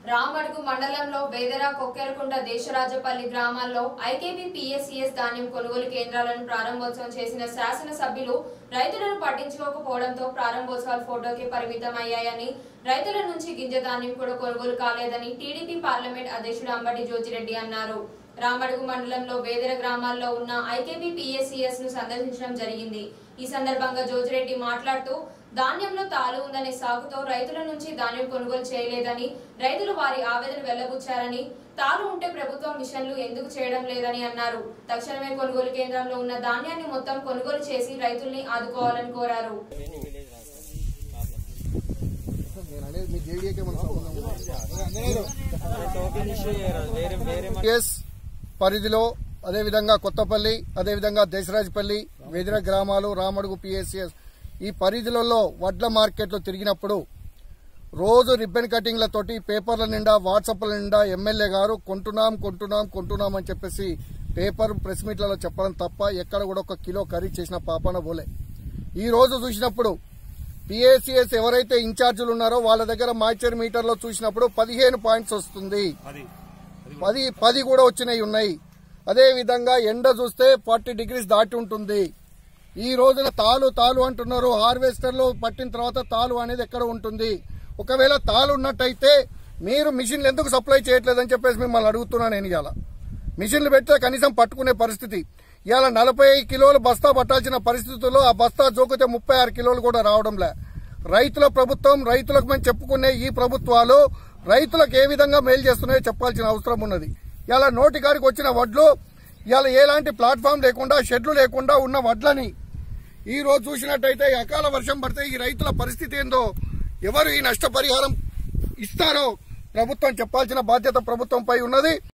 రామడుగు మండలంలో బేదరా కొక్కెరకుంట దేశరాజపల్లి గ్రామాల్లో IKB PSCS ధాన్యం కొనుగోలు కేంద్రాలను ప్రారంభోత్సవం చేసిన శాసనసభ్యులు రైతులను పట్టించుకోకపోవడంతో ప్రారంభోత్సవాలు ఫోటోకి పరిమితం అయ్యాయని రైతుల నుంచి గింజ ధాన్యం కూడా కొనుగోలు కాలేదని టీడీపీ పార్లమెంట్ అధ్యక్షుడు అంబటి జ్యోతిరెడ్డి అన్నారు రామడుగు మండలంలో బేదర గ్రామాల్లో ఉన్న ఐకేబీ పిఎస్సిఎస్ ను సందర్శించడం జరిగింది ఈ సందర్భంగా జోజిరెడ్డి మాట్లాడుతూ ధాన్యంలో తాలు ఉందనే సాకుతో రైతుల నుంచి ధాన్యం కొనుగోలు చేయలేదని రైతులు వారి ఆవేదన వెల్లబుచ్చారని తాలు ఉంటే ప్రభుత్వం మిషన్లు ఎందుకు చేయడం లేదని అన్నారు తక్షణమే కొనుగోలు కేంద్రంలో ఉన్న ధాన్యాన్ని మొత్తం కొనుగోలు చేసి రైతుల్ని ఆదుకోవాలని కోరారు నేను అనేది మీ జేడీఏకే మన టోకెన్ ఇష్యూ చేయరాదు వేరే వేరే ఎస్ పరిధిలో అదేవిధంగా కొత్తపల్లి అదేవిధంగా దేశరాజపల్లి వెదిర గ్రామాలు రామడుగు పిఎస్సిఎస్ ఈ పరిధిలలో వడ్ల మార్కెట్లు తిరిగినప్పుడు రోజు రిబ్బన్ కటింగ్లతోటి పేపర్ల నిండా వాట్సాప్ల నిండా ఎమ్మెల్యే గారు కొంటున్నాం కొంటున్నాం కొంటున్నాం అని చెప్పేసి పేపర్ ప్రెస్ మీట్లలో చెప్పడం తప్ప ఎక్కడ కూడా ఒక కిలో ఖరీదు చేసిన పాపన పోలే ఈ రోజు చూసినప్పుడు పిఏసిఎస్ ఎవరైతే ఇన్ఛార్జీలు ఉన్నారో వాళ్ళ దగ్గర మాయిచర్ మీటర్లో చూసినప్పుడు పదిహేను పాయింట్స్ వస్తుంది పది పది కూడా వచ్చినాయి ఉన్నాయి అదే విధంగా ఎండ చూస్తే ఫార్టీ డిగ్రీస్ దాటి ఉంటుంది ఈ రోజున తాలు తాలు అంటున్నారు హార్వెస్టర్లో పట్టిన తర్వాత తాలు అనేది ఎక్కడ ఉంటుంది ఒకవేళ తాలు ఉన్నట్టయితే మీరు మిషన్లు ఎందుకు సప్లై చేయట్లేదని చెప్పేసి మిమ్మల్ని అడుగుతున్నాను నేను ఇవాళ మిషన్లు పెడితే కనీసం పట్టుకునే పరిస్థితి ఇవాళ నలభై కిలోలు బస్తా పట్టాల్సిన పరిస్థితుల్లో ఆ బస్తా జోకితే ముప్పై ఆరు కిలోలు కూడా రావడంలే రైతుల ప్రభుత్వం రైతులకు మేము చెప్పుకునే ఈ ప్రభుత్వాలు రైతులకు ఏ విధంగా మేలు చేస్తున్నాయో చెప్పాల్సిన అవసరం ఉన్నది ఇలా నోటి కాడికి వచ్చిన వడ్లు ఇవాళ ఎలాంటి ప్లాట్ఫామ్ లేకుండా షెడ్లు లేకుండా ఉన్న వడ్లని ఈ రోజు చూసినట్టయితే ఈ అకాల వర్షం పడితే ఈ రైతుల పరిస్థితి ఏందో ఎవరు ఈ నష్టపరిహారం ఇస్తారో ప్రభుత్వం చెప్పాల్సిన బాధ్యత ప్రభుత్వంపై ఉన్నది